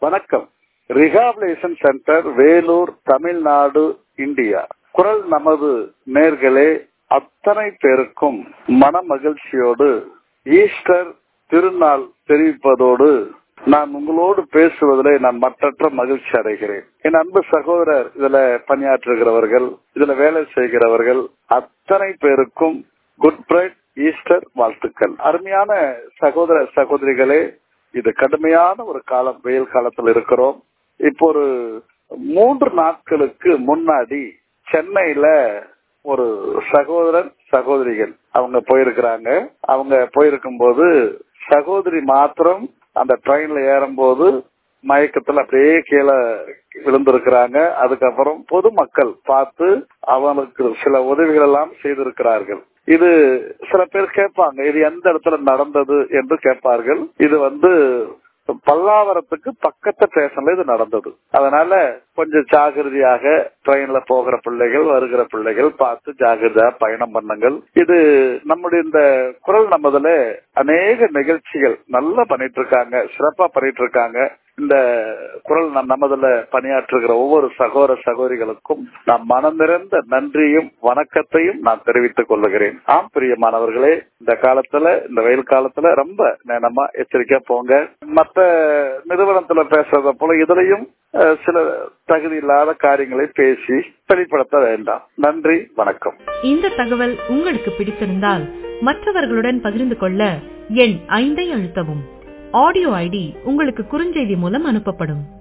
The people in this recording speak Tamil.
வணக்கம் rehabilitation centre Vellore Tamil Nadu India குரல் நமது நேர்களே அத்தனை பேருக்கும் மன மகிழ்ச்சியோடு ஈஸ்டர் திருநாள் தெரிவிப்பதோடு நான் உங்களோடு பேசுவதிலே நான் மற்றற்ற மகிழ்ச்சி அடைகிறேன் என் அன்பு சகோதரர் இதுல பணியாற்றுகிறவர்கள் இதுல வேலை செய்கிறவர்கள் அத்தனை பேருக்கும் குட் பிரைட் ஈஸ்டர் வாழ்த்துக்கள் அருமையான சகோதர சகோதரிகளே இது கடுமையான ஒரு காலம் வெயில் காலத்தில் இருக்கிறோம் இப்போ ஒரு மூன்று நாட்களுக்கு முன்னாடி சென்னையில ஒரு சகோதரன் சகோதரிகள் அவங்க போயிருக்கிறாங்க அவங்க போயிருக்கும் போது சகோதரி மாத்திரம் அந்த ட்ரெயின்ல ஏறும்போது மயக்கத்துல அப்படியே கீழே விழுந்திருக்கிறாங்க அதுக்கப்புறம் பொதுமக்கள் பார்த்து அவங்களுக்கு சில உதவிகள் எல்லாம் செய்திருக்கிறார்கள் இது சில பேர் கேட்பாங்க இது எந்த இடத்துல நடந்தது என்று கேட்பார்கள் இது வந்து பல்லாவரத்துக்கு பக்கத்து ஸ்டேஷன்ல இது நடந்தது அதனால கொஞ்சம் ஜாகிரதையாக ட்ரெயின்ல போகிற பிள்ளைகள் வருகிற பிள்ளைகள் பார்த்து ஜாகிரதையா பயணம் பண்ணுங்கள் இது நம்முடைய இந்த குரல் நமதுல அநேக நிகழ்ச்சிகள் நல்லா பண்ணிட்டு இருக்காங்க சிறப்பா பண்ணிட்டு இருக்காங்க இந்த குரல் நமதுல பணியாற்றுகிற ஒவ்வொரு சகோதர சகோதரிகளுக்கும் நான் மனம் நிறைந்த நன்றியும் வணக்கத்தையும் நான் தெரிவித்துக் கொள்ளுகிறேன் ஆம் பிரியமானவர்களே இந்த காலத்துல இந்த வெயில் காலத்துல ரொம்ப நேனமா எச்சரிக்கையா போங்க மற்ற நிறுவனத்துல பேசுறத போல இதுலயும் சில தகுதி இல்லாத காரியங்களை பேசி வெளிப்படுத்த வேண்டாம் நன்றி வணக்கம் இந்த தகவல் உங்களுக்கு பிடித்திருந்தால் மற்றவர்களுடன் பகிர்ந்து கொள்ள எண் ஐந்தை அழுத்தவும் ஆடியோ ஐடி உங்களுக்கு குறுஞ்செய்தி மூலம் அனுப்பப்படும்